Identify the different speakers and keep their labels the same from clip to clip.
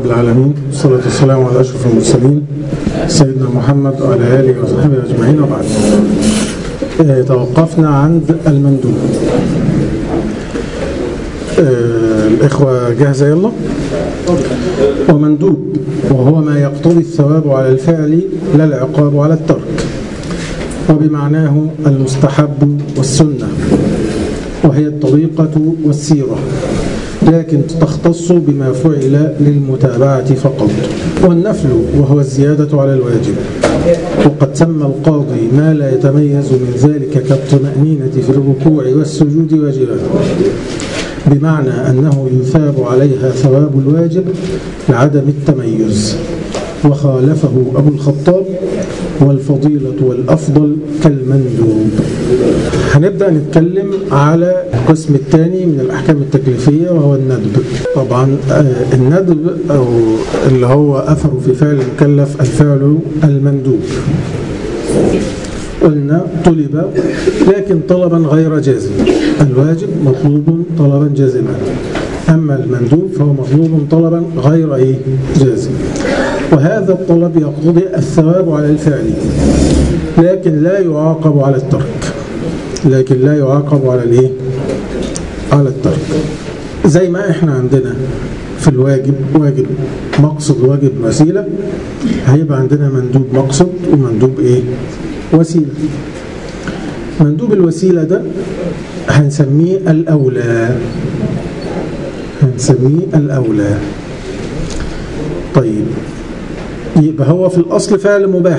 Speaker 1: رب العالمين والصلاة والسلام على أشرف المرسلين سيدنا محمد وعلى آله وصحبه أجمعين وبعد آه، توقفنا عند المندوب آه، الإخوة جاهزة يلا ومندوب وهو ما يقتضي الثواب على الفعل لا العقاب على الترك وبمعناه المستحب والسنة وهي الطريقة والسيرة لكن تختص بما فعل للمتابعة فقط والنفل وهو الزيادة على الواجب وقد سمى القاضي ما لا يتميز من ذلك كالطمأنينة في الركوع والسجود واجبا بمعنى أنه يثاب عليها ثواب الواجب لعدم التميز وخالفه أبو الخطاب والفضيلة والأفضل كالمندوب هنبدأ نتكلم على القسم الثاني من الأحكام التكليفية وهو الندب طبعا آه، الندب أو اللي هو أثر في فعل المكلف الفعل المندوب قلنا طلب لكن طلبا غير جازم الواجب مطلوب طلبا جازما أما المندوب فهو مطلوب طلبا غير إيه جازم وهذا الطلب يقتضي الثواب على الفعل لكن لا يعاقب على الترك لكن لا يعاقب على الايه على الترك زي ما احنا عندنا في الواجب واجب مقصد واجب وسيله هيبقى عندنا مندوب مقصد ومندوب ايه وسيله مندوب الوسيله ده هنسميه الاولى هنسميه الاولى طيب يبقى هو في الأصل فعل مباح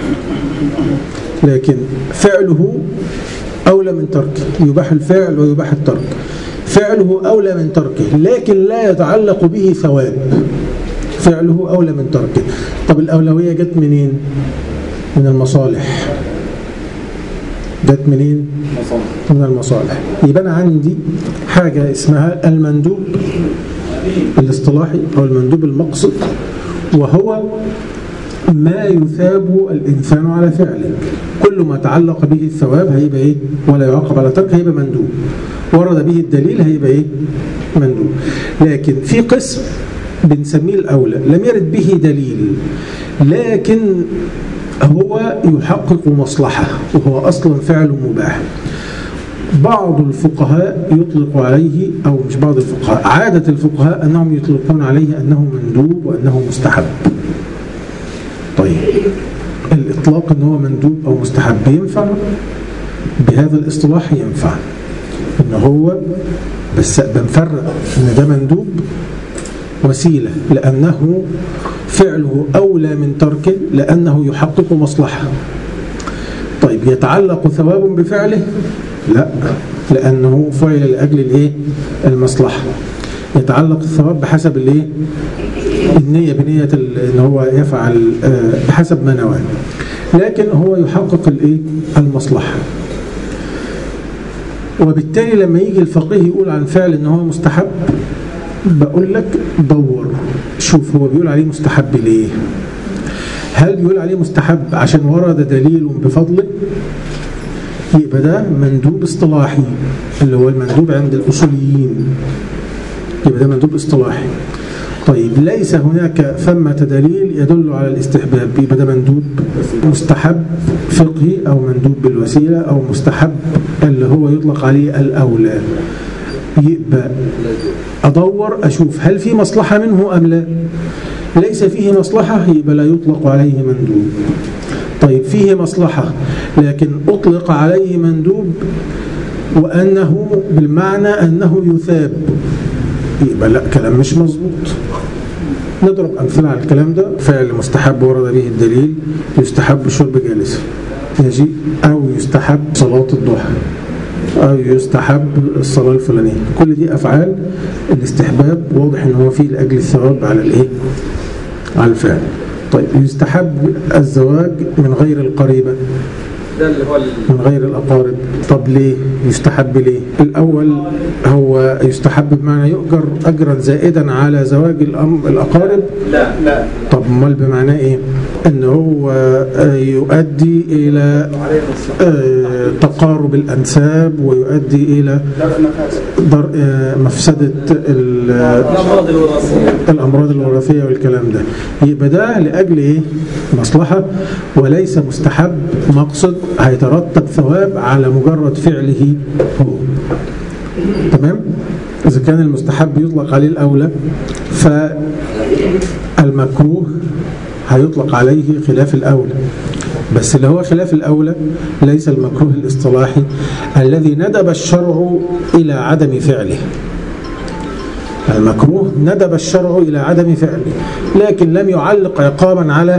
Speaker 1: لكن فعله أولى من تركه يباح الفعل ويباح الترك فعله أولى من تركه لكن لا يتعلق به ثواب فعله أولى من تركه طب الأولوية جت منين؟ من المصالح جت منين؟ من المصالح يبقى أنا عندي حاجة اسمها المندوب الاصطلاحي أو المندوب المقصد وهو ما يثاب الإنسان على فعله كل ما تعلق به الثواب هيبقى إيه ولا يعاقب على ترك هيبقى مندوب ورد به الدليل هيبقى إيه مندوب لكن في قسم بنسميه الأولى لم يرد به دليل لكن هو يحقق مصلحة وهو أصلا فعل مباح بعض الفقهاء يطلق عليه أو مش بعض الفقهاء عادة الفقهاء أنهم يطلقون عليه أنه مندوب وأنه مستحب طيب الإطلاق أنه هو مندوب أو مستحب ينفع بهذا الاصطلاح ينفع أنه هو بس بنفرق أن ده مندوب وسيلة لأنه فعله أولى من تركه لأنه يحقق مصلحة طيب يتعلق ثواب بفعله لا لأنه فعل لأجل الإيه؟ المصلحة يتعلق الثواب بحسب الإيه؟ النية بنية إن هو يفعل بحسب ما نوى لكن هو يحقق الإيه؟ المصلحة وبالتالي لما يجي الفقيه يقول عن فعل إن هو مستحب بقول لك دور شوف هو بيقول عليه مستحب ليه هل بيقول عليه مستحب عشان ورد دليل بفضله يبقى ده مندوب اصطلاحي اللي هو المندوب عند الأصوليين يبقى ده مندوب اصطلاحي طيب ليس هناك ثمة دليل يدل على الاستحباب يبقى ده مندوب مستحب فقهي أو مندوب بالوسيلة أو مستحب اللي هو يطلق عليه الأولى يبقى أدور أشوف هل في مصلحة منه أم لا ليس فيه مصلحة يبقى لا يطلق عليه مندوب طيب فيه مصلحة لكن أطلق عليه مندوب وأنه بالمعنى أنه يثاب يبقى لا كلام مش مظبوط نضرب أمثلة على الكلام ده فعل مستحب ورد به الدليل يستحب الشرب جالسا يجي أو يستحب صلاة الضحى أو يستحب الصلاة الفلانية كل دي أفعال الاستحباب واضح أنه هو فيه لأجل الثواب على الإيه؟ على الفعل طيب يستحب الزواج من غير القريبة
Speaker 2: ده اللي هو ال...
Speaker 1: من غير الأقارب طب ليه يستحب ليه الأول هو يستحب بمعنى يؤجر أجرا زائدا على زواج الأم الأقارب
Speaker 2: لا لا
Speaker 1: طب امال بمعنى إيه ان هو يؤدي الى تقارب الانساب ويؤدي الى در مفسده الامراض الوراثيه والكلام ده يبقى ده لاجل ايه مصلحه وليس مستحب مقصد هيترتب ثواب على مجرد فعله هو تمام إذا كان المستحب يطلق عليه الأولى فالمكروه هيطلق عليه خلاف الأولى بس اللي هو خلاف الأولى ليس المكروه الاصطلاحي الذي ندب الشرع إلى عدم فعله المكروه ندب الشرع إلى عدم فعله لكن لم يعلق عقابا على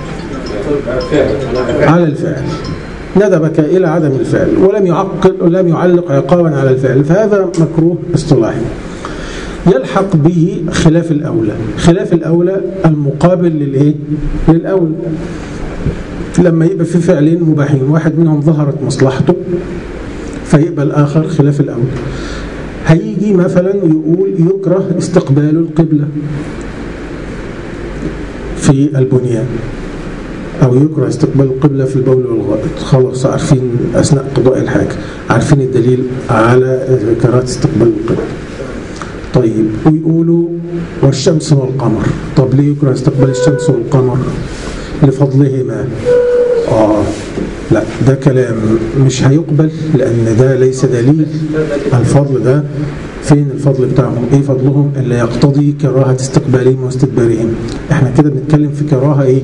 Speaker 1: على الفعل ندبك إلى عدم الفعل ولم يعقل ولم يعلق عقابا على الفعل فهذا مكروه اصطلاحي يلحق به خلاف الأولى خلاف الأولى المقابل للإيه؟ للأولى لما يبقى في فعلين مباحين واحد منهم ظهرت مصلحته فيبقى الآخر خلاف الأولى هيجي مثلا يقول يكره استقبال القبلة في البنيان أو يكره استقبال القبلة في البول والغائط خلاص عارفين أثناء قضاء الحاجة عارفين الدليل على كراهة استقبال القبلة طيب ويقولوا والشمس والقمر طب ليه يكره استقبال الشمس والقمر لفضلهما آه لا ده كلام مش هيقبل لأن ده ليس دليل الفضل ده فين الفضل بتاعهم ايه فضلهم اللي يقتضي كراهة استقبالهم واستدبارهم احنا كده بنتكلم في كراهة ايه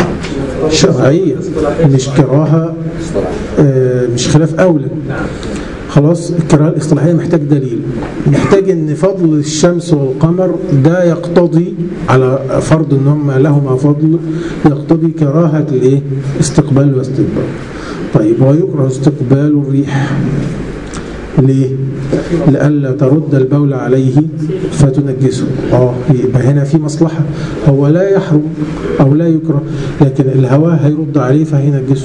Speaker 1: شرعية مش كراهة آه مش خلاف أولى خلاص الكراهة الاصطلاحية محتاج دليل محتاج ان فضل الشمس والقمر ده يقتضي على فرض ان هم لهما فضل يقتضي كراهة الايه استقبال واستدبار طيب ويكره استقبال الريح ليه؟ لئلا ترد البول عليه فتنجسه اه يبقى هنا في مصلحة هو لا يحرم أو لا يكره لكن الهواء هيرد عليه فهينجسه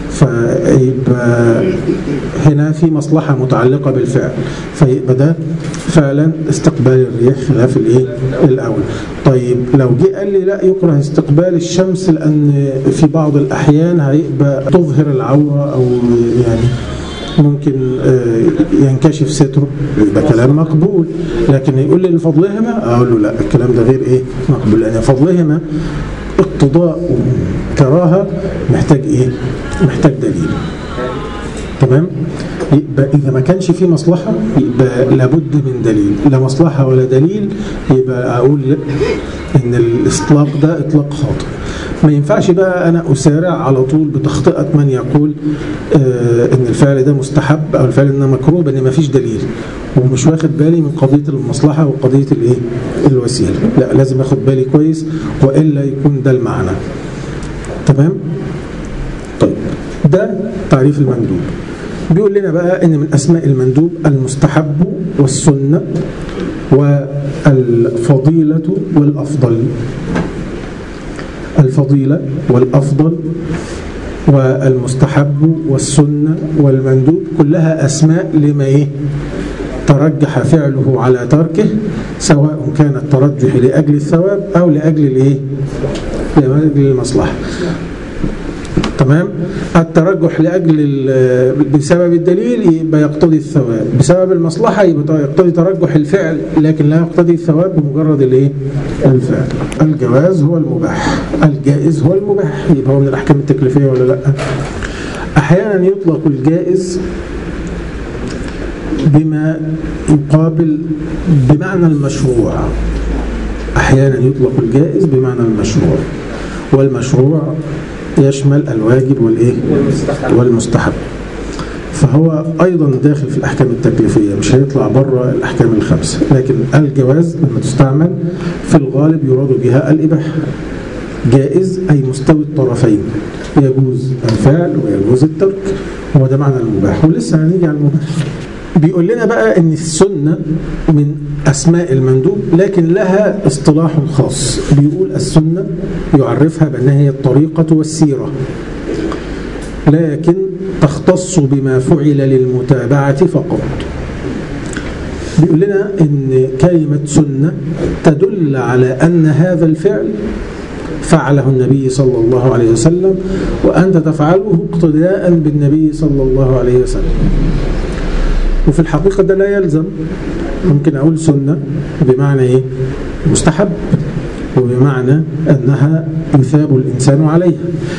Speaker 1: فيبقى هنا في مصلحة متعلقة بالفعل فيبقى ده فعلا استقبال الريح خلاف الايه الاول طيب لو جه قال لي لا يكره استقبال الشمس لان في بعض الاحيان هيبقى تظهر العوره او يعني ممكن ينكشف ستره يبقى كلام مقبول لكن يقول لي لفضلهما اقول له لا الكلام ده غير ايه مقبول لان فضلهما اقتضاء كراهه محتاج ايه محتاج دليل تمام يبقى إذا ما كانش فيه مصلحة يبقى لابد من دليل لا مصلحة ولا دليل يبقى أقول إن الإطلاق ده إطلاق خاطئ ما ينفعش بقى أنا أسارع على طول بتخطئة من يقول آه إن الفعل ده مستحب أو الفعل ده مكروه بأن ما فيش دليل ومش واخد بالي من قضية المصلحة وقضية الإيه الوسيلة لا لازم أخد بالي كويس وإلا يكون ده المعنى تمام طيب ده تعريف المندوب بيقول لنا بقى ان من اسماء المندوب المستحب والسنه والفضيله والافضل الفضيله والافضل والمستحب والسنه والمندوب كلها اسماء لما ايه ترجح فعله على تركه سواء كان الترجح لاجل الثواب او لاجل الايه لاجل المصلحه تمام الترجح لأجل بسبب الدليل يبقى يقتضي الثواب بسبب المصلحة يبقى يقتضي ترجح الفعل لكن لا يقتضي الثواب بمجرد الايه الفعل الجواز هو المباح الجائز هو المباح يبقى هو من الأحكام التكليفية ولا لا أحيانا يطلق الجائز بما يقابل بمعنى المشروع أحيانا يطلق الجائز بمعنى المشروع والمشروع يشمل الواجب والايه والمستحب فهو ايضا داخل في الاحكام التكليفيه مش هيطلع بره الاحكام الخمسه لكن الجواز لما تستعمل في الغالب يراد بها الاباحه جائز اي مستوي الطرفين يجوز الفعل ويجوز الترك هو ده معنى المباح ولسه هنيجي على المباح بيقول لنا بقى ان السنه من اسماء المندوب لكن لها اصطلاح خاص بيقول السنه يعرفها بانها هي الطريقه والسيره لكن تختص بما فعل للمتابعه فقط بيقول لنا ان كلمه سنه تدل على ان هذا الفعل فعله النبي صلى الله عليه وسلم وأنت تفعله اقتداء بالنبي صلى الله عليه وسلم وفي الحقيقة ده لا يلزم ممكن أقول سنة بمعنى إيه؟ مستحب وبمعنى أنها يثاب الإنسان عليها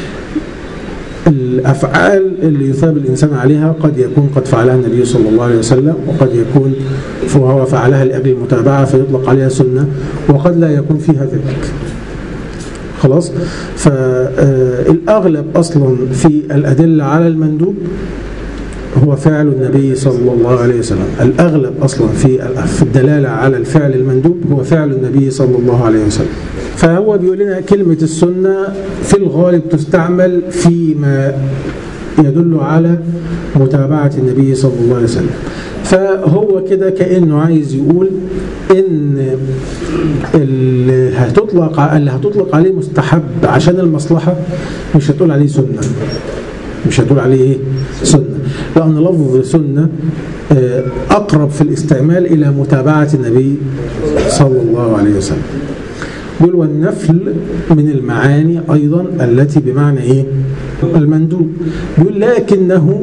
Speaker 1: الأفعال اللي يثاب الإنسان عليها قد يكون قد فعلها النبي صلى الله عليه وسلم وقد يكون فهو فعلها لأجل المتابعة فيطلق عليها سنة وقد لا يكون فيها ذلك خلاص فالأغلب أصلا في الأدلة على المندوب هو فعل النبي صلى الله عليه وسلم الأغلب أصلا في الدلالة على الفعل المندوب هو فعل النبي صلى الله عليه وسلم فهو بيقول لنا كلمة السنة في الغالب تستعمل فيما يدل على متابعة النبي صلى الله عليه وسلم فهو كده كأنه عايز يقول إن اللي هتطلق اللي هتطلق عليه مستحب عشان المصلحة مش هتقول عليه سنة مش هتقول عليه ايه سنة لأن لفظ سنة أقرب في الاستعمال إلى متابعة النبي صلى الله عليه وسلم يقول والنفل من المعاني أيضا التي بمعنى إيه المندوب يقول لكنه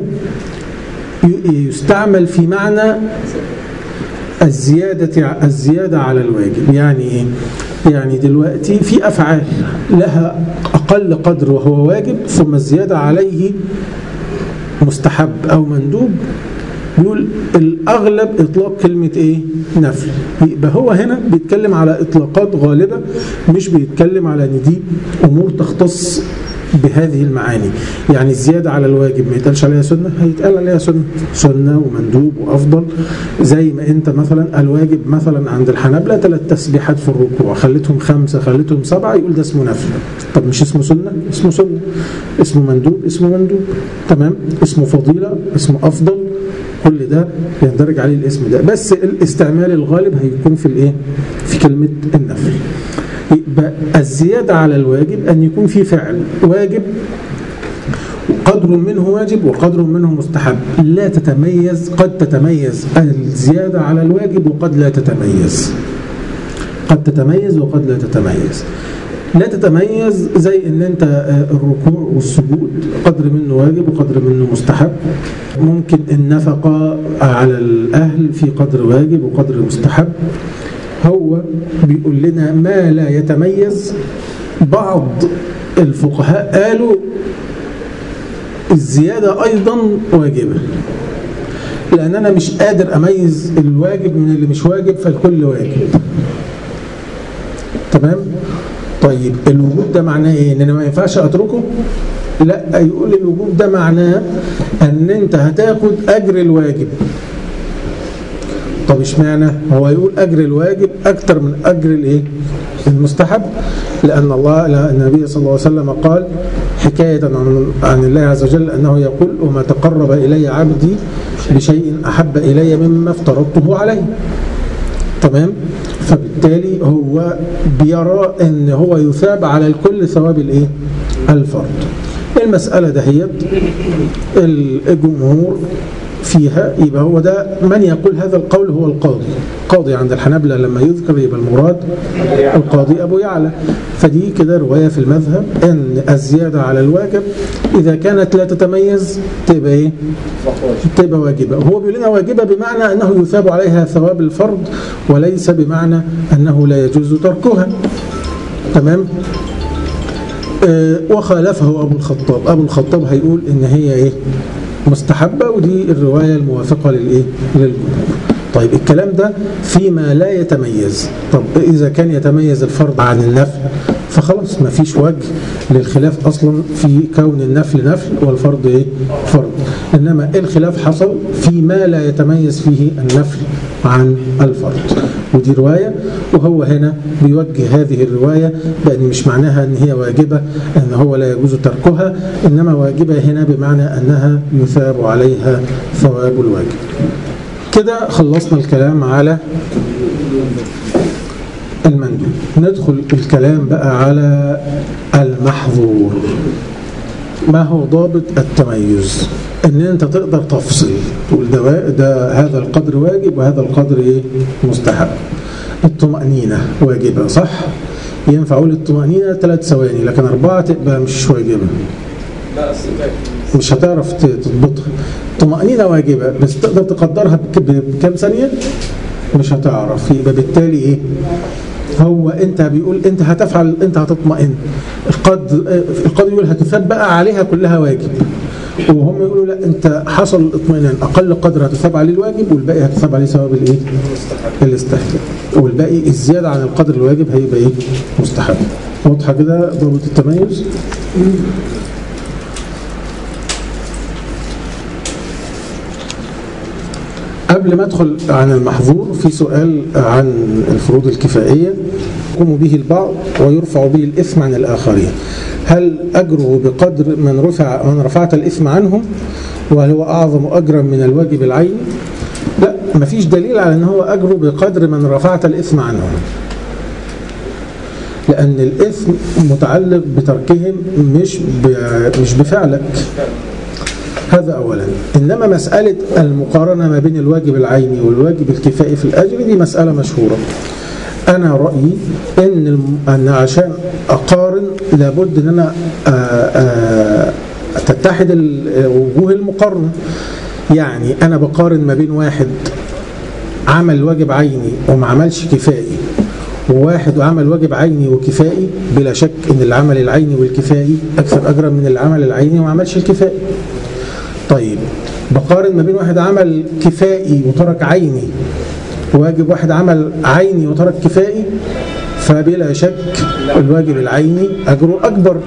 Speaker 1: يستعمل في معنى الزيادة الزيادة على الواجب يعني إيه؟ يعني دلوقتي في أفعال لها أقل قدر وهو واجب ثم الزيادة عليه مستحب أو مندوب يقول الأغلب إطلاق كلمة إيه؟ نفل يبقى هو هنا بيتكلم على إطلاقات غالبة مش بيتكلم على إن دي أمور تختص بهذه المعاني يعني الزيادة على الواجب ما يتقالش عليها سنة هيتقال عليها سنة سنة ومندوب وأفضل زي ما أنت مثلا الواجب مثلا عند الحنابلة ثلاث تسبيحات في الركوع خليتهم خمسة خليتهم سبعة يقول ده اسمه نفل طب مش اسمه سنة اسمه سنة اسمه مندوب اسمه مندوب تمام اسمه فضيلة اسمه أفضل كل ده يندرج عليه الاسم ده بس الاستعمال الغالب هيكون في الايه في كلمة النفل يبقى الزيادة على الواجب أن يكون في فعل واجب قدر منه واجب وقدر منه مستحب لا تتميز قد تتميز الزيادة على الواجب وقد لا تتميز قد تتميز وقد لا تتميز لا تتميز زي ان انت الركوع والسجود قدر منه واجب وقدر منه مستحب ممكن النفقة على الأهل في قدر واجب وقدر مستحب هو بيقول لنا ما لا يتميز بعض الفقهاء قالوا الزيادة أيضا واجبة لأن أنا مش قادر أميز الواجب من اللي مش واجب فالكل واجب تمام؟ طيب الوجوب ده معناه ايه؟ ان انا ما ينفعش اتركه؟ لا يقول الوجوب ده معناه ان انت هتاخد اجر الواجب طب اشمعنى هو يقول اجر الواجب اكتر من اجر الايه المستحب لان الله النبي صلى الله عليه وسلم قال حكايه عن, عن الله عز وجل انه يقول وما تقرب الي عبدي بشيء احب الي مما افترضته عليه تمام فبالتالي هو بيرى ان هو يثاب على الكل ثواب الايه الفرض المساله دهيت الجمهور فيها يبقى هو ده من يقول هذا القول هو القاضي القاضي عند الحنابلة لما يذكر يبقى المراد القاضي أبو يعلى فدي كده رواية في المذهب أن الزيادة على الواجب إذا كانت لا تتميز تبقى إيه؟ تبقى واجبة هو بيقول لنا واجبة بمعنى أنه يثاب عليها ثواب الفرض وليس بمعنى أنه لا يجوز تركها تمام آه وخالفه أبو الخطاب أبو الخطاب هيقول إن هي إيه مستحبة ودي الرواية الموافقة للإيه؟ للجمهور طيب الكلام ده فيما لا يتميز طب إذا كان يتميز الفرض عن النفل فخلاص ما فيش وجه للخلاف أصلا في كون النفل نفل والفرض إيه؟ فرض إنما الخلاف حصل فيما لا يتميز فيه النفل عن الفرض ودي رواية وهو هنا بيوجه هذه الرواية بأن مش معناها أن هي واجبة أن هو لا يجوز تركها إنما واجبة هنا بمعنى أنها يثاب عليها ثواب الواجب كده خلصنا الكلام على المندوب ندخل الكلام بقى على المحظور ما هو ضابط التميز ان انت تقدر تفصل تقول ده, ده هذا القدر واجب وهذا القدر ايه مستحب الطمأنينة واجبة صح ينفع أقول الطمأنينة ثلاث ثواني لكن أربعة تبقى مش واجبة
Speaker 2: لا أصل
Speaker 1: مش هتعرف ت- تضبطها طمأنينة واجبة بس تقدر تقدرها بك- بكام ثانية مش هتعرف يبقى بالتالي ايه هو انت بيقول انت هتفعل انت هتطمئن القاضي القاضي يقول هتثاب بقى عليها كلها واجب وهم يقولوا لا انت حصل الاطمئنان اقل قدر هتثاب عليه الواجب والباقي هتثاب عليه ثواب الايه الاستحباب والباقي الزياده عن القدر الواجب هيبقى ايه مستحب واضحه كده ضابط التميز قبل ما ادخل عن المحظور في سؤال عن الفروض الكفائيه يقوم به البعض ويرفع به الاثم عن الاخرين هل اجره بقدر من رفع من رفعت الاثم عنهم وهل هو اعظم اجرا من الواجب العيني لا مفيش دليل على ان هو اجره بقدر من رفعت الاثم عنهم لان الاثم متعلق بتركهم مش ب- مش بفعلك هذا أولا إنما مسألة المقارنة ما بين الواجب العيني والواجب الكفائي في الأجر دي مسألة مشهورة أنا رأيي إن الم... أن عشان أقارن لابد إن أنا آ... آ... تتحد ال- وجوه المقارنة يعني أنا بقارن ما بين واحد عمل واجب عيني وما عملش كفائي وواحد عمل واجب عيني وكفائي بلا شك ان العمل العيني والكفائي اكثر اجرا من العمل العيني وما عملش الكفائي طيب بقارن ما بين واحد عمل كفائي وترك عيني واجب واحد عمل عيني وترك كفائي فبلا شك الواجب العيني أجره أكبر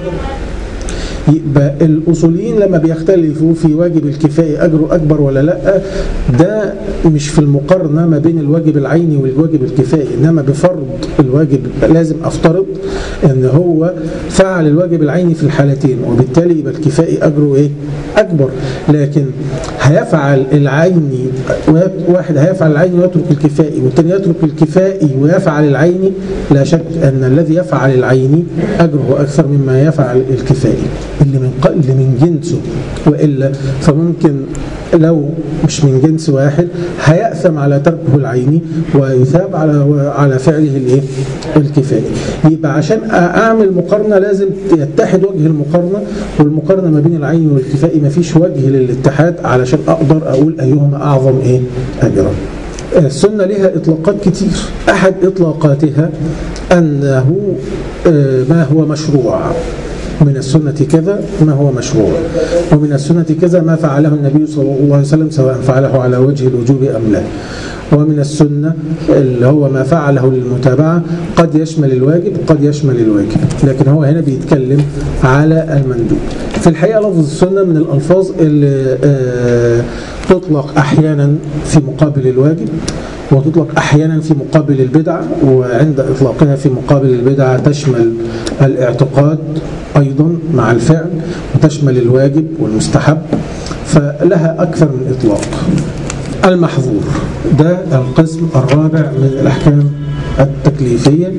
Speaker 1: يبقى الأصوليين لما بيختلفوا في واجب الكفائي أجره أكبر ولا لا ده مش في المقارنة ما بين الواجب العيني والواجب الكفائي إنما بفرض الواجب لازم أفترض إن هو فعل الواجب العيني في الحالتين وبالتالي يبقى الكفائي أجره إيه أكبر لكن هيفعل العيني واحد هيفعل العيني ويترك الكفائي والثاني يترك الكفائي ويفعل العيني لا شك أن الذي يفعل العيني أجره أكثر مما يفعل الكفائي اللي من ق- اللي من جنسه والا فممكن لو مش من جنس واحد هيأثم على تركه العيني ويثاب على على فعله الايه الكفائي يبقى عشان اعمل مقارنه لازم يتحد وجه المقارنه والمقارنه ما بين العيني والكفائي ما فيش وجه للاتحاد علشان اقدر اقول ايهما اعظم ايه اجرا السنة لها إطلاقات كتير أحد إطلاقاتها أنه آه، ما هو مشروع من السنة كذا ما هو مشروع ومن السنة كذا ما فعله النبي صلى الله عليه وسلم سواء فعله على وجه الوجوب أم لا ومن السنة اللي هو ما فعله للمتابعة قد يشمل الواجب قد يشمل الواجب لكن هو هنا بيتكلم على المندوب في الحقيقة لفظ السنة من الألفاظ اللي آه، تطلق أحيانا في مقابل الواجب وتطلق أحيانا في مقابل البدعة وعند إطلاقها في مقابل البدعة تشمل الاعتقاد أيضا مع الفعل وتشمل الواجب والمستحب فلها أكثر من إطلاق المحظور ده القسم الرابع من الأحكام التكليفية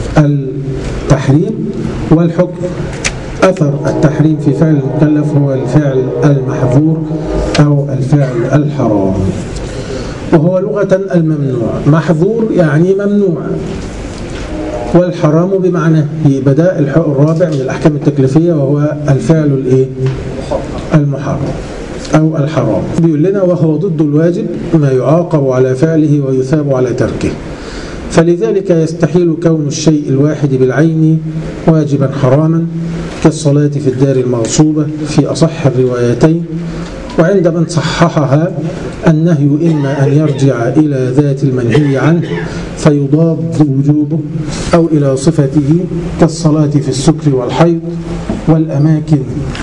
Speaker 1: التحريم والحكم أثر التحريم في فعل المكلف هو الفعل المحظور أو الفعل الحرام وهو لغة الممنوع محظور يعني ممنوع والحرام بمعنى يبقى ده الحق الرابع من الأحكام التكليفية وهو الفعل الإيه؟ المحرم أو الحرام بيقول لنا وهو ضد الواجب ما يعاقب على فعله ويثاب على تركه فلذلك يستحيل كون الشيء الواحد بالعين واجبا حراما كالصلاة في الدار المغصوبة في أصح الروايتين وعند من صححها النهي إما أن يرجع إلى ذات المنهي عنه فيضاد وجوبه أو إلى صفته كالصلاة في السكر والحيض والأماكن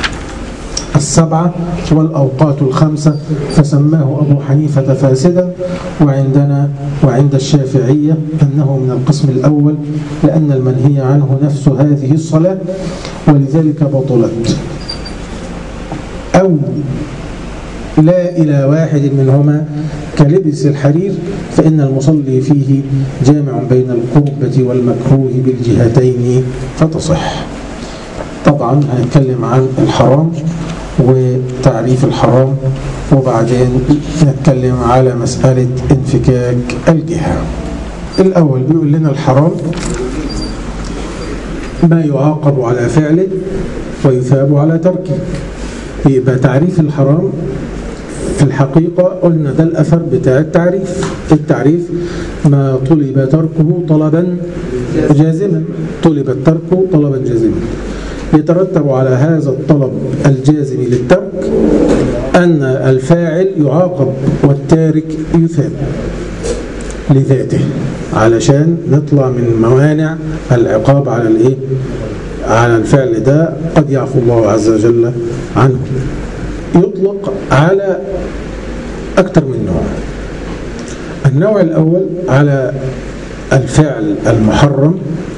Speaker 1: السبعة والأوقات الخمسة فسماه أبو حنيفة فاسدا وعندنا وعند الشافعية أنه من القسم الأول لأن المنهي عنه نفس هذه الصلاة ولذلك بطلت أو لا إلى واحد منهما كلبس الحرير فإن المصلي فيه جامع بين القربة والمكروه بالجهتين فتصح طبعا هنتكلم عن الحرام وتعريف الحرام وبعدين نتكلم على مسألة انفكاك الجهة الأول بيقول لنا الحرام ما يعاقب على فعله ويثاب على تركه يبقى تعريف الحرام في الحقيقة قلنا ده الأثر بتاع التعريف التعريف ما طلب تركه طلبا جازما طلب الترك طلبا جازما يترتب على هذا الطلب الجازم للترك أن الفاعل يعاقب والتارك يثاب لذاته علشان نطلع من موانع العقاب على الايه على الفعل ده قد يعفو الله عز وجل عنه يطلق على أكثر من نوع النوع الأول على الفعل المحرم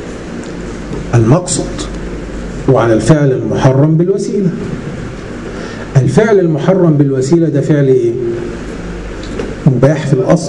Speaker 1: المقصد وعلى الفعل المحرم بالوسيلة الفعل المحرم بالوسيلة ده فعل إيه؟ مباح في الأصل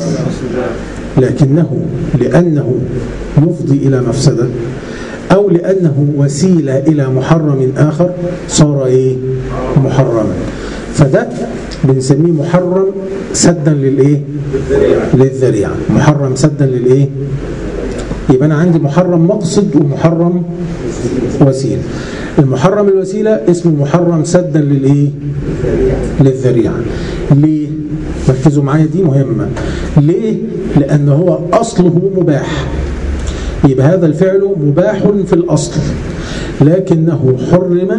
Speaker 1: لكنه لأنه يفضي إلى مفسدة أو لأنه وسيلة إلى محرم آخر صار إيه؟ محرما فده بنسميه محرم سدا للإيه؟ للذريعة محرم سدا للإيه؟ يبقى أنا عندي محرم مقصد ومحرم وسيلة المحرم الوسيلة اسمه محرم سدا للإيه؟ للذريعة ليه؟ ركزوا معايا دي مهمة ليه؟ لأن هو أصله مباح يبقى هذا الفعل مباح في الأصل لكنه حرم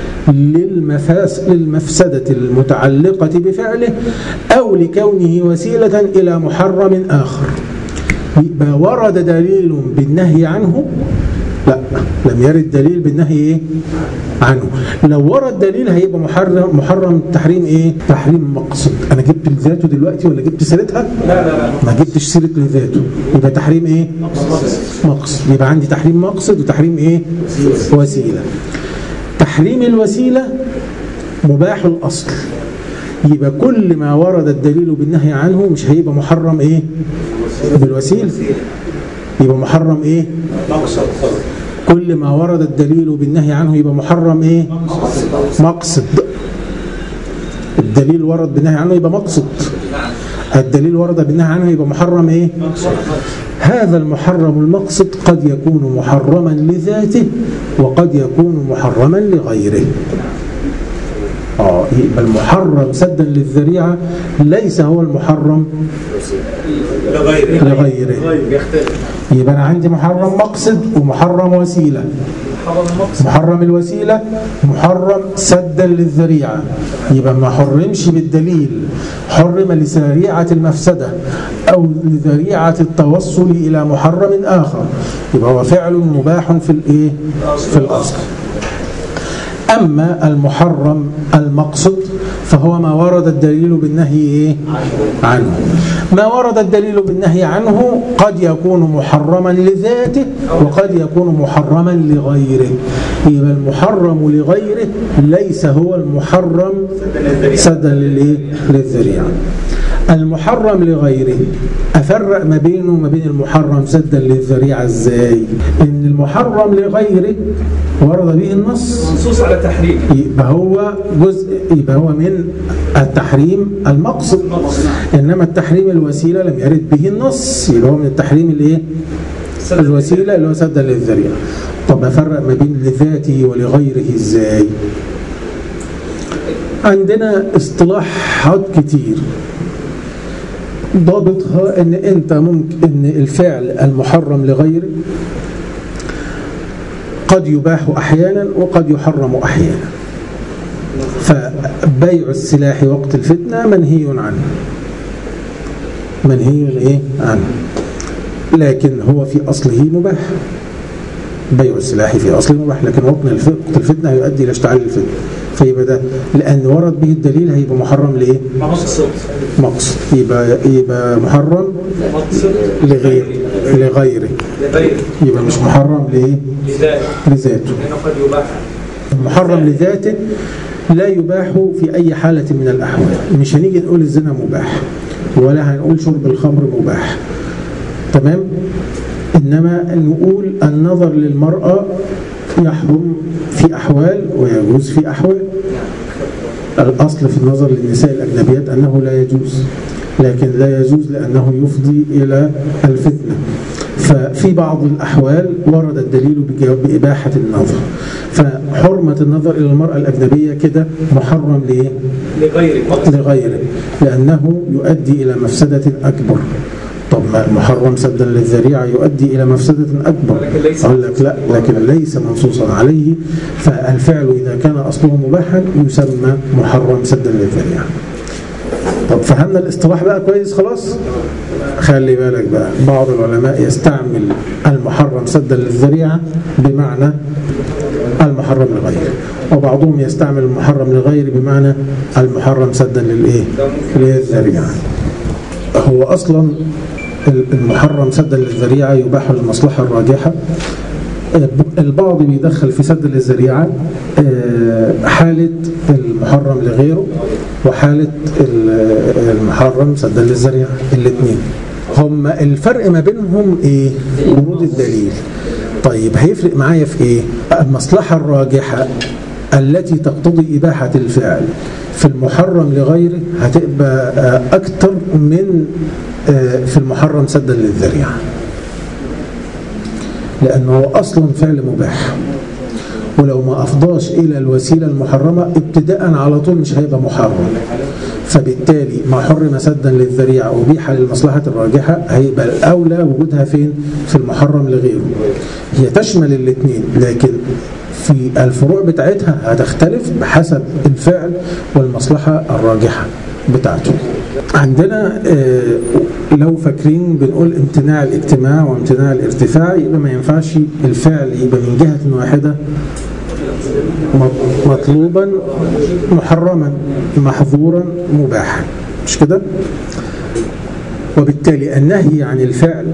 Speaker 1: للمفاس للمفسدة المتعلقة بفعله أو لكونه وسيلة إلى محرم آخر يبقى ورد دليل بالنهي عنه لا لم يرد دليل بالنهي ايه عنه لو ورد دليل هيبقى محرم محرم تحريم ايه تحريم مقصد انا جبت لذاته دلوقتي ولا جبت سيرتها
Speaker 2: لا لا لا
Speaker 1: ما جبتش سيره لذاته يبقى تحريم ايه مقصد يبقى عندي تحريم مقصد وتحريم ايه وسيله تحريم الوسيله مباح الاصل يبقى كل ما ورد الدليل بالنهي عنه مش هيبقى محرم ايه بالوسيله يبقى محرم ايه
Speaker 2: مقصد
Speaker 1: كل ما ورد الدليل بالنهي عنه يبقى محرم ايه مقصد الدليل ورد بالنهي عنه يبقى مقصد الدليل ورد بالنهي عنه يبقى محرم ايه هذا المحرم المقصد قد يكون محرما لذاته وقد يكون محرما لغيره اه يبقى المحرم سدا للذريعه ليس هو المحرم
Speaker 2: لغيره
Speaker 1: لغيره
Speaker 2: بيختلف
Speaker 1: يبقى انا عندي محرم مقصد ومحرم وسيله
Speaker 2: حرم المقصد
Speaker 1: محرم الوسيلة محرم سدا للذريعة يبقى ما حرمش بالدليل حرم لذريعة المفسدة أو لذريعة التوصل إلى محرم آخر يبقى هو فعل مباح في الإيه؟ في الأصل أما المحرم المقصد فهو ما ورد الدليل بالنهي إيه؟ عنه ما ورد الدليل بالنهي عنه قد يكون محرما لذاته وقد يكون محرما لغيره يبقى المحرم لغيره ليس هو المحرم سدا للإيه؟ للذريعة المحرم لغيره أفرق ما بينه وما بين المحرم سدا للذريعة ازاي إن المحرم لغيره ورد به النص
Speaker 2: منصوص على تحريم
Speaker 1: يبقى هو جزء يبقى هو من التحريم المقصد انما التحريم الوسيله لم يرد به النص يبقى هو من التحريم الايه الوسيله اللي هو سدا للذريعه طب افرق ما بين لذاته ولغيره ازاي عندنا اصطلاحات كتير ضابطها ان انت ممكن ان الفعل المحرم لغيره قد يباح احيانا وقد يحرم احيانا فبيع السلاح وقت الفتنه منهي عنه منهي ايه عنه لكن هو في اصله مباح بيع السلاح في اصله مباح لكن وقت الف- وقت الفتنه يؤدي الى اشتعال الفتنه فيبقى ده لان ورد به الدليل هيبقى محرم لايه
Speaker 2: مقصد
Speaker 1: مقصد يبقى يبقى محرم
Speaker 2: مقصد
Speaker 1: لغير لغيره
Speaker 2: لغيره
Speaker 1: يبقى مش محرم لايه
Speaker 2: لذلك
Speaker 1: لذاته
Speaker 2: لأنه قد يباح
Speaker 1: المحرم لذاته لا يباح في أي حالة من الأحوال مش هنيجي نقول الزنا مباح ولا هنقول شرب الخمر مباح تمام إنما نقول النظر للمرأة يحرم في أحوال ويجوز في أحوال الأصل في النظر للنساء الأجنبيات أنه لا يجوز لكن لا يجوز لأنه يفضي إلى الفتنة ففي بعض الأحوال ورد الدليل بجواب بإباحة النظر فحرمة النظر إلى المرأة الأجنبية كده محرم ليه؟
Speaker 2: لغير مقصد
Speaker 1: لغيره لأنه يؤدي إلى مفسدة أكبر طب ما المحرم سدا للذريعة يؤدي إلى مفسدة أكبر
Speaker 2: لكن ليس
Speaker 1: أقول لك لا لكن ليس منصوصا عليه فالفعل إذا كان أصله مباحا يسمى محرم سدا للذريعة طب فهمنا الاصطلاح بقى كويس خلاص خلي بالك بقى بعض العلماء يستعمل المحرم سدا للذريعة بمعنى المحرم لغيره وبعضهم يستعمل المحرم لغيره بمعنى المحرم سدا للايه للذريعة هو اصلا المحرم سدا للذريعة يباح المصلحة الراجحة البعض بيدخل في سد للذريعة حالة المحرم لغيره وحالة المحرم سدا للذريعة الاثنين هم الفرق ما بينهم ايه ورود الدليل طيب هيفرق معايا في ايه المصلحة الراجحة التي تقتضي إباحة الفعل في المحرم لغيره هتبقى أكتر من في المحرم سدا للذريعة لأنه أصلا فعل مباح ولو ما أفضاش إلى الوسيلة المحرمة ابتداء على طول مش هيبقى محرم فبالتالي ما حرم سدا للذريعة أبيح للمصلحة الراجحة هيبقى الأولى وجودها فين في المحرم لغيره هي تشمل الاثنين لكن في الفروع بتاعتها هتختلف بحسب الفعل والمصلحة الراجحة بتاعته عندنا لو فاكرين بنقول امتناع الاجتماع وامتناع الارتفاع يبقى ما ينفعش الفعل يبقى من جهة واحدة مطلوبا محرما محظورا مباحا مش كده وبالتالي النهي عن الفعل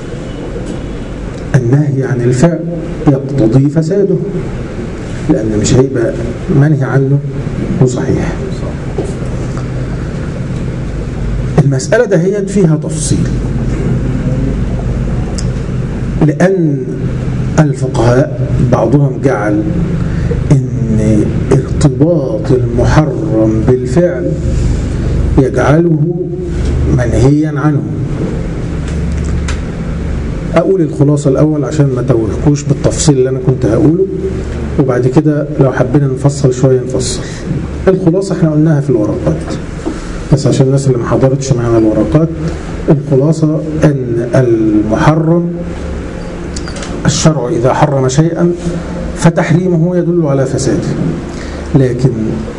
Speaker 1: النهي عن الفعل يقتضي فساده لأن مش هيبقى منهي عنه وصحيح المسألة دهيت فيها تفصيل لأن الفقهاء بعضهم جعل ان ارتباط المحرم بالفعل يجعله منهيا عنه أقول الخلاصة الأول عشان ما توهكوش بالتفصيل اللي أنا كنت هقوله وبعد كده لو حبينا نفصل شوية نفصل الخلاصة احنا قلناها في الورقات بس عشان الناس اللي ما حضرتش معانا الورقات الخلاصة أن المحرم الشرع إذا حرم شيئا فتحريمه يدل على فساده لكن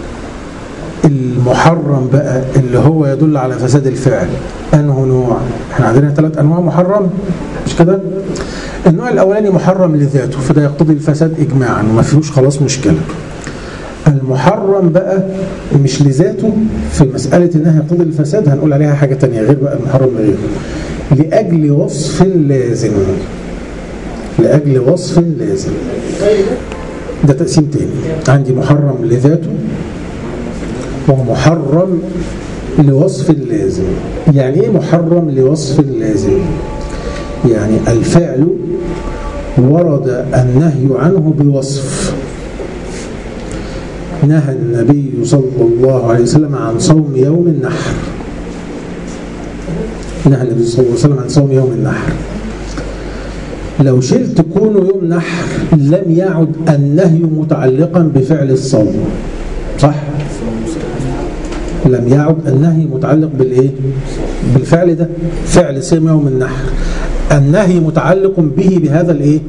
Speaker 1: المحرم بقى اللي هو يدل على فساد الفعل أنه نوع احنا عندنا ثلاث أنواع محرم مش كده النوع الأولاني محرم لذاته فده يقتضي الفساد إجماعا وما فيهوش خلاص مشكلة المحرم بقى مش لذاته في مسألة إنها يقتضي الفساد هنقول عليها حاجة تانية غير بقى المحرم لغيره لأجل وصف لازم لأجل وصف لازم ده تقسيم تاني عندي محرم لذاته ومحرم لوصف لازم يعني ايه محرم لوصف لازم يعني الفعل ورد النهي عنه بوصف نهى النبي صلى الله عليه وسلم عن صوم يوم النحر نهى النبي صلى الله عليه وسلم عن صوم يوم النحر لو شلت كونه يوم نحر لم يعد النهي متعلقا بفعل الصوم صح لم يعد النهي متعلق بالايه بالفعل ده فعل صيام يوم النحر النهي متعلق به بهذا الايه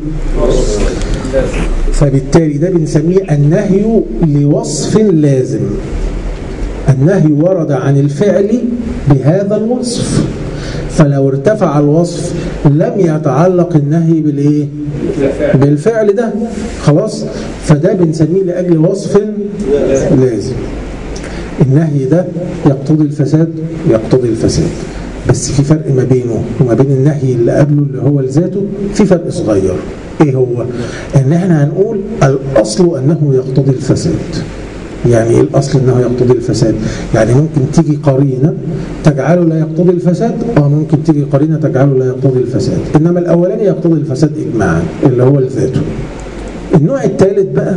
Speaker 1: فبالتالي ده بنسميه النهي لوصف لازم النهي ورد عن الفعل بهذا الوصف فلو ارتفع الوصف لم يتعلق النهي بالايه بالفعل ده خلاص فده بنسميه لاجل وصف لازم النهي ده يقتضي الفساد يقتضي الفساد بس في فرق ما بينه وما بين النهي اللي قبله اللي هو لذاته في فرق صغير ايه هو ان احنا هنقول الاصل انه يقتضي الفساد يعني ايه الاصل انه يقتضي الفساد يعني ممكن تيجي قرينه تجعله لا يقتضي الفساد اه ممكن تيجي قرينه تجعله لا يقتضي الفساد انما الاولاني يقتضي الفساد اجماعا اللي هو لذاته النوع الثالث بقى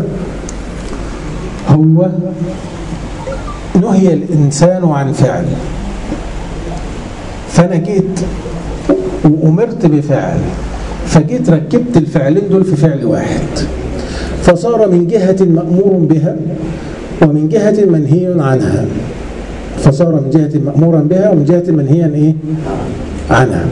Speaker 1: هو نهي الانسان عن فعل فانا جيت وامرت بفعل فجيت ركبت الفعلين دول في فعل واحد فصار من جهة مأمور بها ومن جهة منهي عنها فصار من جهة مأمورا بها ومن جهة منهيا إيه؟ عنها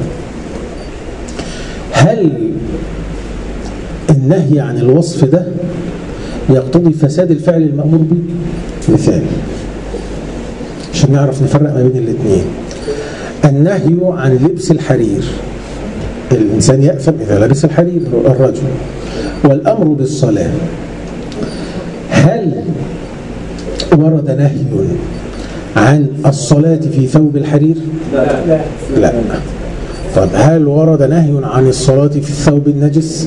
Speaker 1: هل النهي عن الوصف ده يقتضي فساد الفعل المأمور به مثال عشان نعرف نفرق ما بين الاثنين النهي عن لبس الحرير الإنسان يأثم إذا لبس الحرير الرجل والأمر بالصلاة هل ورد نهي عن الصلاة في ثوب الحرير
Speaker 2: لا
Speaker 1: لا طب هل ورد نهي عن الصلاة في الثوب النجس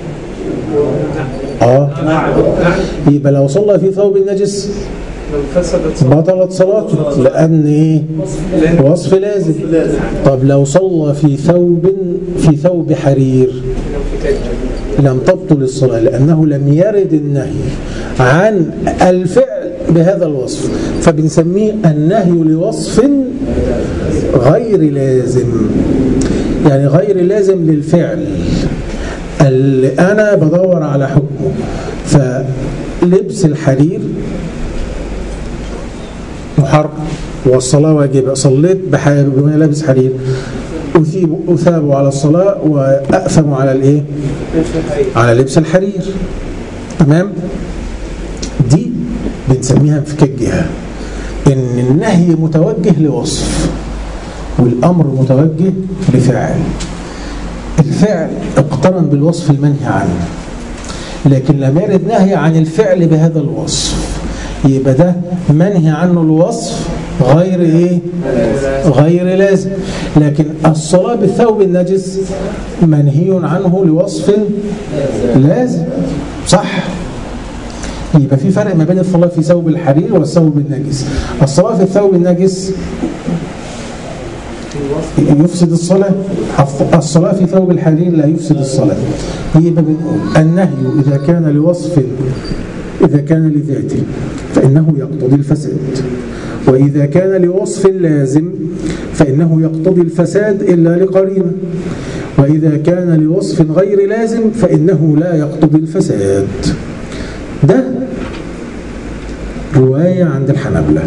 Speaker 1: اه يبقى لو صلى في ثوب النجس
Speaker 2: لو فسدت صلاة
Speaker 1: بطلت صلاته لأن إيه وصف لازم طب لو صلى في ثوب في ثوب حرير
Speaker 2: لو في كيف
Speaker 1: لم تبطل الصلاة لأنه لم يرد النهي عن الفعل بهذا الوصف فبنسميه النهي لوصف غير لازم يعني غير لازم للفعل اللي أنا بدور على حكمه فلبس الحرير محرم والصلاة واجبة صليت بح- بما لابس حرير أثيب أثاب على الصلاة وأأثم على الإيه؟ على لبس الحرير تمام دي بنسميها انفكاك جهة ان النهي متوجه لوصف والامر متوجه لفعل الفعل اقترن بالوصف المنهي عنه لكن لم يرد نهي عن الفعل بهذا الوصف يبقى ده منهي عنه الوصف غير ايه غير لازم لكن الصلاة بالثوب النجس منهي عنه لوصف لازم صح يبقى في فرق ما بين الصلاة في ثوب الحرير والثوب النجس الصلاة في الثوب النجس يفسد الصلاة الصلاة في ثوب الحرير لا يفسد الصلاة يبقى بنقول النهي إذا كان لوصف إذا كان لذاته فإنه يقتضي الفساد وإذا كان لوصف لازم فإنه يقتضي الفساد إلا لقرينة وإذا كان لوصف غير لازم فإنه لا يقتضي الفساد ده رواية عند الحنبلة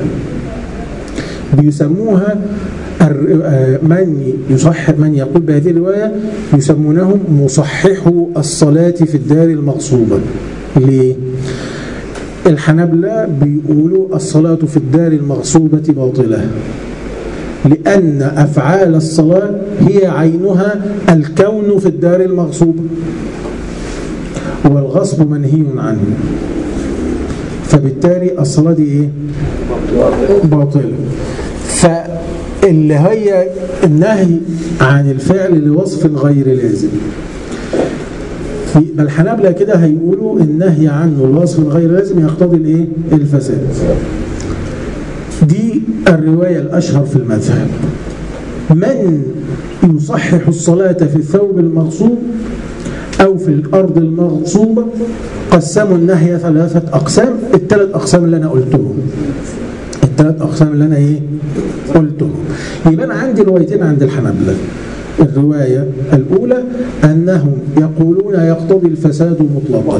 Speaker 1: بيسموها الر- آه، من يصح من يقول بهذه الرواية يسمونهم مصححو الصلاة في الدار المغصوبة ليه؟ الحنبلة بيقولوا الصلاة في الدار المغصوبة باطلة لأن أفعال الصلاة هي عينها الكون في الدار المغصوبة والغصب منهي عنه فبالتالي الصلاة دي إيه؟ باطلة فاللي هي النهي عن الفعل لوصف غير لازم يبقى الحنابلة كده هيقولوا النهي عنه الوصف الغير لازم يقتضي الايه الفساد دي الرواية الأشهر في المذهب من يصحح الصلاة في الثوب المغصوب أو في الأرض المغصوبة قسموا النهي ثلاثة أقسام الثلاث أقسام اللي أنا قلتهم الثلاث أقسام اللي أنا إيه قلتهم يبقى أنا عندي روايتين عند الحنابلة الرواية الأولى أنهم يقولون يقتضي الفساد مطلقا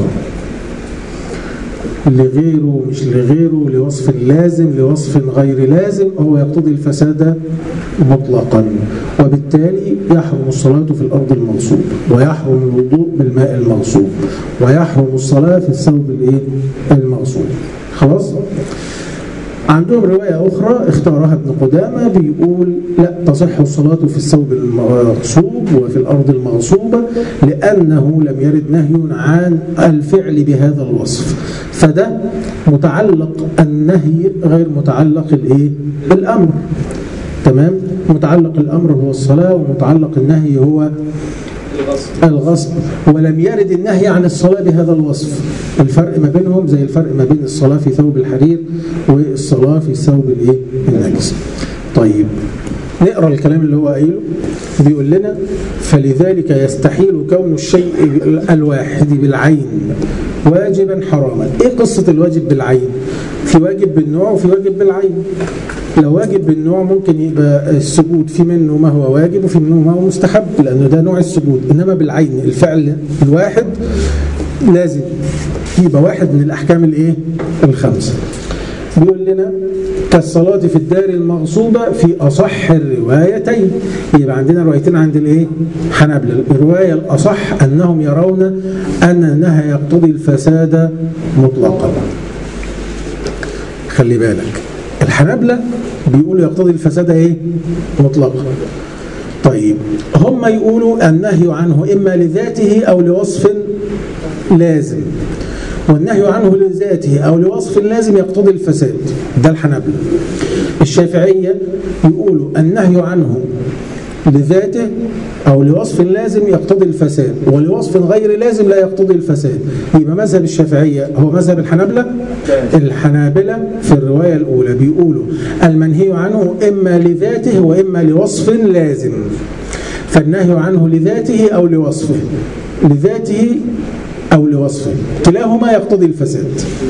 Speaker 1: لغيره مش لغيره لوصف لازم لوصف غير لازم هو يقتضي الفساد مطلقا وبالتالي يحرم الصلاة في الأرض المغصوب ويحرم الوضوء بالماء المغصوب ويحرم الصلاة في الثوب الإيه؟ المغصوب خلاص؟ عندهم رواية أخرى اختارها ابن قدامة بيقول لا تصح الصلاة في الثوب المغصوب وفي الأرض المغصوبة لأنه لم يرد نهي عن الفعل بهذا الوصف فده متعلق النهي غير متعلق الايه الأمر تمام متعلق الأمر هو الصلاة ومتعلق النهي هو
Speaker 2: الغصب
Speaker 1: الغصب ولم يرد النهي عن الصلاة بهذا الوصف الفرق ما بينهم زي الفرق ما بين الصلاة في ثوب الحرير والصلاة في الثوب الايه النجس طيب نقرا الكلام اللي هو قايله بيقول لنا فلذلك يستحيل كون الشيء الواحد بالعين واجبا حراما ايه قصة الواجب بالعين في واجب بالنوع وفي واجب بالعين لو واجب بالنوع ممكن يبقى السجود في منه ما هو واجب وفي منه ما هو مستحب لأنه ده نوع السجود إنما بالعين الفعل الواحد لازم يبقى واحد من الأحكام الإيه؟ الخمسة بيقول لنا كالصلاة في الدار المغصوبة في أصح الروايتين يبقى عندنا روايتين عند الإيه؟ حنبلة الرواية الأصح أنهم يرون أن النهي يقتضي الفساد مطلقا خلي بالك الحنبلة بيقولوا يقتضي الفساد إيه؟ مطلقا طيب هم يقولوا النهي عنه إما لذاته أو لوصف لازم والنهي عنه لذاته أو لوصف لازم يقتضي الفساد ده الحنبلة الشافعية يقولوا النهي عنه لذاته أو لوصف لازم يقتضي الفساد ولوصف غير لازم لا يقتضي الفساد يبقى مذهب الشافعية هو مذهب الحنبلة الحنابلة في الرواية الأولى بيقولوا المنهي عنه إما لذاته وإما لوصف لازم فالنهي عنه لذاته أو لوصفه لذاته أو لوصفه كلاهما يقتضي الفساد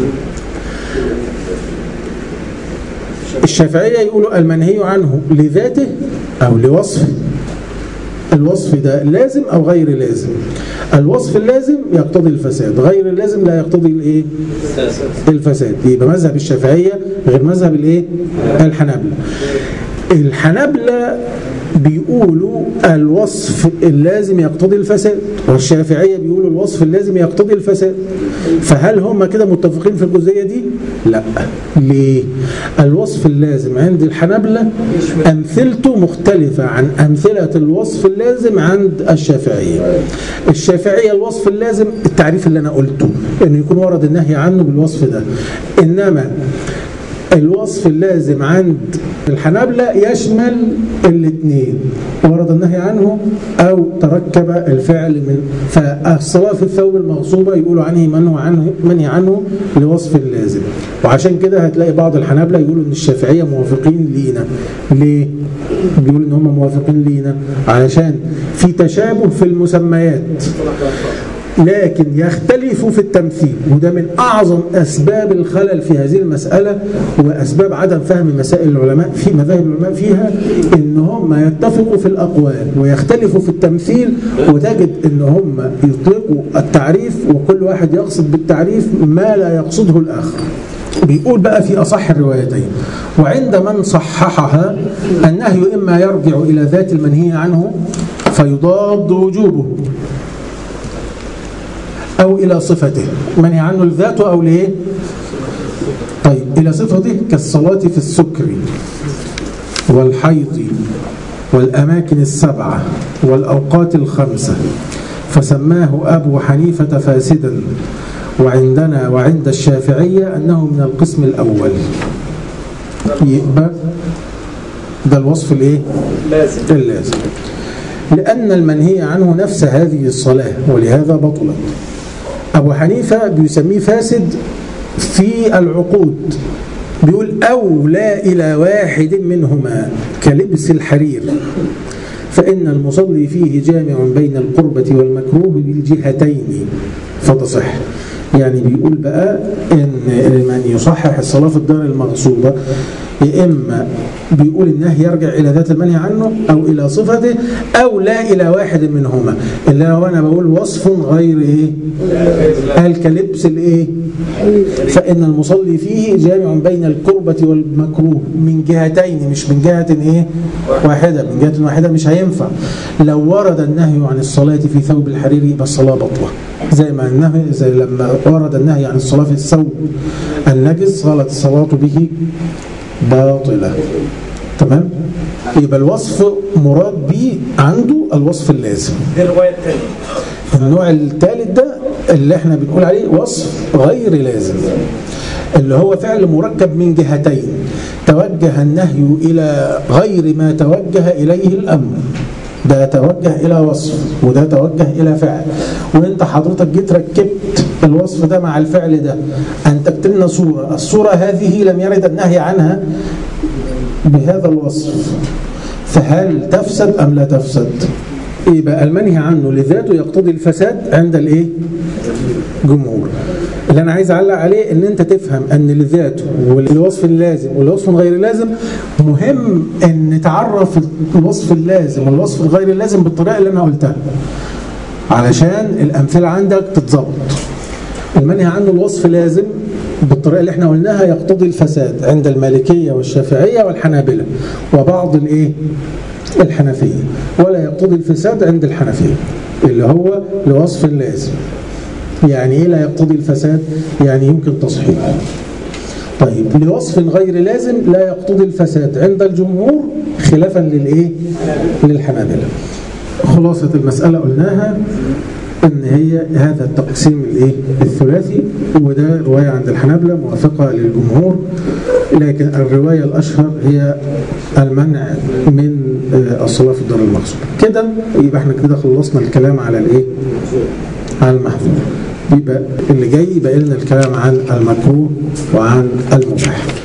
Speaker 1: الشافعية يقولوا المنهي عنه لذاته أو لوصفه الوصف ده لازم أو غير لازم الوصف اللازم يقتضي الفساد غير اللازم لا يقتضي الايه الفساد يبقى مذهب الشافعية غير مذهب الايه الحنابلة الحنابلة بيقولوا الوصف اللازم يقتضي الفساد والشافعية بيقولوا الوصف اللازم يقتضي الفساد فهل هم كده متفقين في الجزئية دي؟ لا ليه؟ الوصف اللازم عند الحنابلة أمثلته مختلفة عن أمثلة الوصف اللازم عند الشافعية الشافعية الوصف اللازم التعريف اللي أنا قلته أنه يكون ورد النهي عنه بالوصف ده إنما الوصف اللازم عند الحنابلة يشمل الاثنين ورد النهي عنه أو تركب الفعل من فالصلاة في الثوب المغصوبة يقولوا عنه منه عنه منهي عنه لوصف اللازم وعشان كده هتلاقي بعض الحنابلة يقولوا ان الشافعية موافقين لينا ليه؟ بيقولوا ان هم موافقين لينا علشان في تشابه في المسميات لكن يختلف في التمثيل وده من أعظم أسباب الخلل في هذه المسألة وأسباب عدم فهم مسائل العلماء في مذاهب العلماء فيها إن هم يتفقوا في الأقوال ويختلفوا في التمثيل وتجد إن هم يطلقوا التعريف وكل واحد يقصد بالتعريف ما لا يقصده الآخر بيقول بقى في أصح الروايتين وعند من صححها النهي إما يرجع إلى ذات المنهي عنه فيضاد وجوبه أو إلى صفته منهي عنه لذاته أو لإيه طيب إلى صفته كالصلاة في السكر والحيض والأماكن السبعة والأوقات الخمسة فسماه أبو حنيفة فاسدا وعندنا وعند الشافعية أنه من القسم الأول يبقى ده الوصف الايه
Speaker 2: لازم
Speaker 1: اللازم لأن المنهي عنه نفس هذه الصلاة ولهذا بطلت أبو حنيفة بيسميه فاسد في العقود بيقول أو لا إلى واحد منهما كلبس الحرير فإن المصلي فيه جامع بين القربة والمكروه بالجهتين فتصح يعني بيقول بقى إن من يصحح الصلاة في الدار المغصوبة يا إما بيقول النهي يرجع إلى ذات المنهي عنه أو إلى صفته أو لا إلى واحد منهما اللي هو أنا بقول وصف غير إيه قال كلبس الإيه فإن المصلي فيه جامع بين الكربة والمكروه من جهتين مش من جهة إيه واحدة من جهة واحدة مش هينفع لو ورد النهي عن الصلاة في ثوب الحرير يبقى الصلاة بطلة زي ما النهي زي لما ورد النهي عن الصلاة في الثوب النجس غلط الصلاة به باطلة تمام يبقى الوصف مراد به عنده الوصف اللازم
Speaker 2: دي الرواية الثانية
Speaker 1: النوع الثالث ده اللي احنا بنقول عليه وصف غير لازم اللي هو فعل مركب من جهتين توجه النهي إلى غير ما توجه إليه الأمر ده توجه إلى وصف وده توجه إلى فعل وانت حضرتك جيت ركبت الوصف ده مع الفعل ده أنتجت لنا صورة الصورة هذه لم يرد النهي عنها بهذا الوصف فهل تفسد أم لا تفسد يبقى المنهي عنه لذاته يقتضي الفساد عند الايه جمهور اللي انا عايز اعلق عليه ان انت تفهم ان لذاته والوصف اللازم والوصف الغير لازم مهم ان نتعرف الوصف اللازم والوصف الغير اللازم بالطريقه اللي انا قلتها علشان الامثله عندك تتظبط المنهي عنه الوصف لازم بالطريقه اللي احنا قلناها يقتضي الفساد عند المالكيه والشافعيه والحنابله وبعض الايه الحنفيه ولا يقتضي الفساد عند الحنفيه اللي هو لوصف لازم يعني ايه لا يقتضي الفساد يعني يمكن تصحيحه طيب لوصف غير لازم لا يقتضي الفساد عند الجمهور خلافا للايه للحنابلة خلاصة المسألة قلناها ان هي هذا التقسيم الايه الثلاثي وده رواية عند الحنابلة موافقة للجمهور لكن الرواية الأشهر هي المنع من الصلاة في الدار المقصود كده يبقى احنا كده خلصنا الكلام على الايه على المحظور يبقى اللي جاي يبقى لنا الكلام عن المكروه وعن المباح